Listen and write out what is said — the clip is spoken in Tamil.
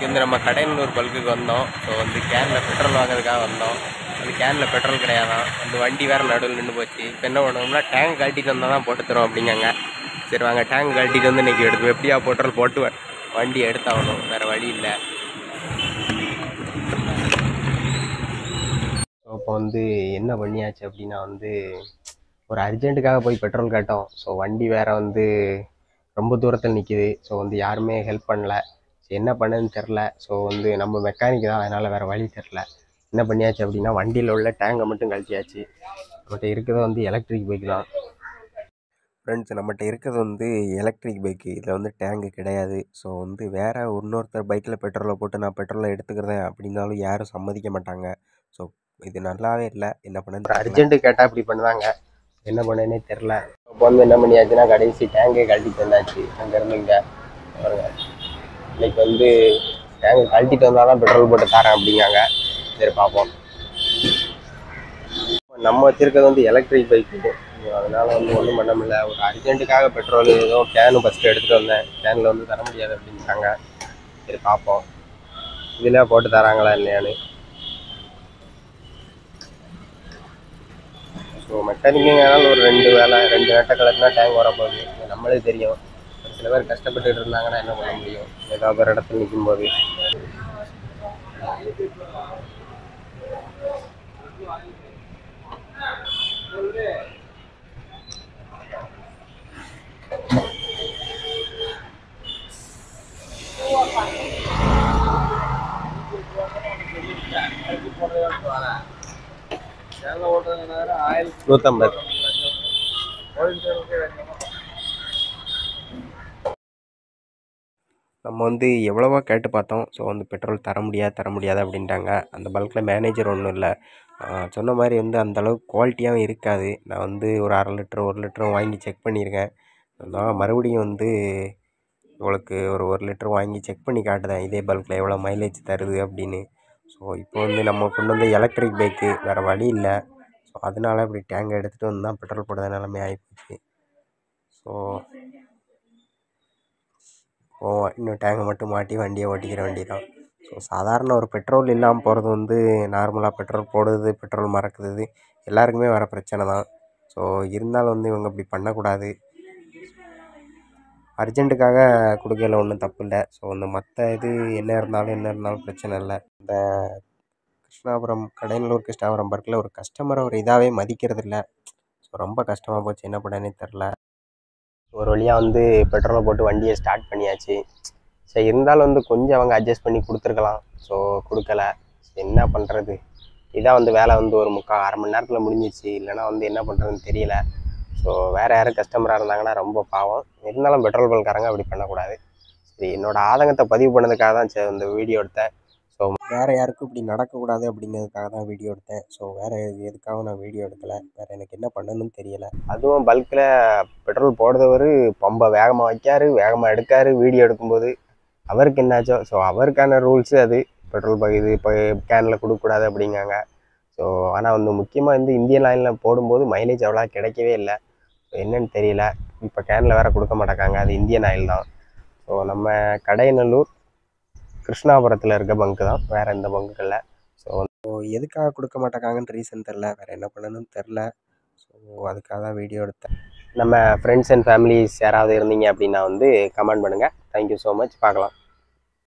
இன்றைக்கி வந்து நம்ம கடையனூர் பல்குக்கு வந்தோம் ஸோ வந்து கேனில் பெட்ரோல் வாங்குறதுக்காக வந்தோம் அந்த கேனில் பெட்ரோல் கிடையாதான் அந்த வண்டி வேறு நடுவில் நின்று போச்சு இப்போ என்ன பண்ணுவோம்னா டேங்க் கழட்டிட்டு வந்தால் தான் போட்டு தரோம் அப்படிங்காங்க சரி வாங்க டேங்க் கழட்டிட்டு வந்து இன்றைக்கி எடுத்து எப்படியா பெட்ரோல் போட்டு வ- வண்டி எடுத்தாகணும் வேறு வழி இல்லை ஸோ இப்போ வந்து என்ன பண்ணியாச்சு அப்படின்னா வந்து ஒரு அர்ஜென்ட்டுக்காக போய் பெட்ரோல் கேட்டோம் ஸோ வண்டி வேற வந்து ரொம்ப தூரத்தில் நிற்கிது ஸோ வந்து யாருமே ஹெல்ப் பண்ணல ஸோ என்ன பண்ணதுன்னு தெரில ஸோ வந்து நம்ம மெக்கானிக் தான் அதனால் வேறு வழி தெரில என்ன பண்ணியாச்சு அப்படின்னா வண்டியில் உள்ள டேங்கை மட்டும் கழட்டியாச்சு நம்மகிட்ட இருக்கிறது வந்து எலக்ட்ரிக் பைக் தான் ஃப்ரெண்ட்ஸ் நம்மகிட்ட இருக்கிறது வந்து எலக்ட்ரிக் பைக்கு இதில் வந்து டேங்கு கிடையாது ஸோ வந்து வேறு இன்னொருத்தர் பைக்கில் பெட்ரோலை போட்டு நான் பெட்ரோலை எடுத்துக்கிறேன் அப்படின்னாலும் யாரும் சம்மதிக்க மாட்டாங்க ஸோ இது நல்லாவே இல்லை என்ன பண்ண அர்ஜென்ட்டு கேட்டால் இப்படி பண்ணுவாங்க என்ன பண்ணேனே தெரில இப்போ வந்து என்ன பண்ணியாச்சுன்னா கடைசி டேங்கே கழட்டிட்டு வந்தாச்சு அங்கேருந்து இங்கே பாருங்க இன்னைக்கு வந்து டேங்கு கழட்டிட்டு வந்தால் தான் பெட்ரோல் போட்டு தரேன் அப்படிங்காங்க சரி பார்ப்போம் நம்ம வச்சிருக்கிறது வந்து எலக்ட்ரிக் பைக்கு அதனால வந்து ஒன்றும் பண்ண முடியல ஒரு அர்ஜென்ட்டுக்காக பெட்ரோல் ஏதோ கேனு ஃபஸ்ட்டு எடுத்துகிட்டு வந்தேன் கேனில் வந்து தர முடியாது அப்படின்ட்டாங்க சரி பார்ப்போம் இதில் போட்டு தராங்களா இல்லையான்னு ஸோ மெக்கானிக்குங்கனால ஒரு ரெண்டு வேலை ரெண்டு வேட்டை கலக்குனா டேங்க் வரப்போகுது இது நம்மளே தெரியும் ஒரு சில பேர் கஷ்டப்பட்டுட்டு இருந்தாங்கன்னா என்ன பண்ண முடியும் ஏதாவது ஒரு இடத்துல நிற்கும்போது நூற்றம்பது நம்ம வந்து எவ்வளவோ கேட்டு பார்த்தோம் ஸோ வந்து பெட்ரோல் தர முடியாது தர முடியாது அப்படின்ட்டாங்க அந்த பல்கில் மேனேஜர் ஒன்றும் இல்லை சொன்ன மாதிரி வந்து அந்த அளவுக்கு குவாலிட்டியாகவும் இருக்காது நான் வந்து ஒரு அரை லிட்டர் ஒரு லிட்டரும் வாங்கி செக் பண்ணியிருக்கேன் நான் மறுபடியும் வந்து உங்களுக்கு ஒரு ஒரு லிட்டர் வாங்கி செக் பண்ணி காட்டுதேன் இதே பல்கில் எவ்வளோ மைலேஜ் தருது அப்படின்னு ஸோ இப்போ வந்து நம்ம கொண்டு வந்து எலக்ட்ரிக் பைக்கு வேறு வழி இல்லை ஸோ அதனால இப்படி டேங்கை எடுத்துகிட்டு வந்து தான் பெட்ரோல் போடுற நிலைமை ஆகிப்போச்சு ஸோ போவோம் இன்னும் டேங்கை மட்டும் மாட்டி வண்டியை ஓட்டிக்கிற வண்டி தான் ஸோ சாதாரண ஒரு பெட்ரோல் இல்லாமல் போகிறது வந்து நார்மலாக பெட்ரோல் போடுறது பெட்ரோல் மறக்குது எல்லாருக்குமே வர பிரச்சனை தான் ஸோ இருந்தாலும் வந்து இவங்க இப்படி பண்ணக்கூடாது அர்ஜென்ட்டுக்காக கொடுக்கல ஒன்றும் தப்பு இல்லை ஸோ இந்த மற்ற இது என்ன இருந்தாலும் என்ன இருந்தாலும் பிரச்சனை இல்லை இந்த கிருஷ்ணாபுரம் கடையனூர் கிருஷ்ணாபுரம் பார்க்கில் ஒரு கஸ்டமரை ஒரு இதாகவே மதிக்கிறது இல்லை ஸோ ரொம்ப கஷ்டமாக போச்சு என்ன பண்ணனே தெரில ஒரு வழியாக வந்து பெட்ரோலை போட்டு வண்டியை ஸ்டார்ட் பண்ணியாச்சு சரி இருந்தாலும் வந்து கொஞ்சம் அவங்க அட்ஜஸ்ட் பண்ணி கொடுத்துருக்கலாம் ஸோ கொடுக்கல சரி என்ன பண்ணுறது இதான் வந்து வேலை வந்து ஒரு முக்கால் அரை மணி நேரத்தில் முடிஞ்சிச்சு இல்லைன்னா வந்து என்ன பண்ணுறதுன்னு தெரியல ஸோ வேறு யாரும் கஸ்டமராக இருந்தாங்கன்னா ரொம்ப பாவம் இருந்தாலும் பெட்ரோல் பல்காரங்க அப்படி பண்ணக்கூடாது சரி என்னோட ஆதங்கத்தை பதிவு பண்ணதுக்காக தான் சரி இந்த வீடியோ எடுத்தேன் ஸோ வேறு யாருக்கும் இப்படி நடக்கக்கூடாது அப்படிங்கிறதுக்காக தான் வீடியோ எடுத்தேன் ஸோ வேறு எதுக்காக நான் வீடியோ எடுக்கலை வேறு எனக்கு என்ன பண்ணணும்னு தெரியல அதுவும் பல்கில் பெட்ரோல் போடுறவர் பம்பை வேகமாக வைக்காரு வேகமாக எடுக்காரு வீடியோ எடுக்கும்போது அவருக்கு என்னாச்சோ ஸோ அவருக்கான ரூல்ஸு அது பெட்ரோல் ப இது இப்போ கேனில் கொடுக்கக்கூடாது அப்படிங்காங்க ஸோ ஆனால் வந்து முக்கியமாக வந்து இந்தியன் லைனில் போடும்போது மைலேஜ் அவ்வளோ கிடைக்கவே இல்லை ஸோ என்னன்னு தெரியல இப்போ கேனில் வேறு கொடுக்க மாட்டேங்காங்க அது இந்தியன் ஆயில் தான் ஸோ நம்ம கடையநல்லூர் கிருஷ்ணாபுரத்தில் இருக்க பங்கு தான் வேறு எந்த பங்குகளில் ஸோ ஸோ எதுக்காக கொடுக்க மாட்டேங்காங்கன்னு ரீசன் தெரில வேறு என்ன பண்ணணும்னு தெரில ஸோ அதுக்காக தான் வீடியோ எடுத்தேன் நம்ம ஃப்ரெண்ட்ஸ் அண்ட் ஃபேமிலிஸ் யாராவது இருந்தீங்க அப்படின்னா வந்து கமெண்ட் பண்ணுங்கள் தேங்க்யூ ஸோ மச் பார்க்கலாம்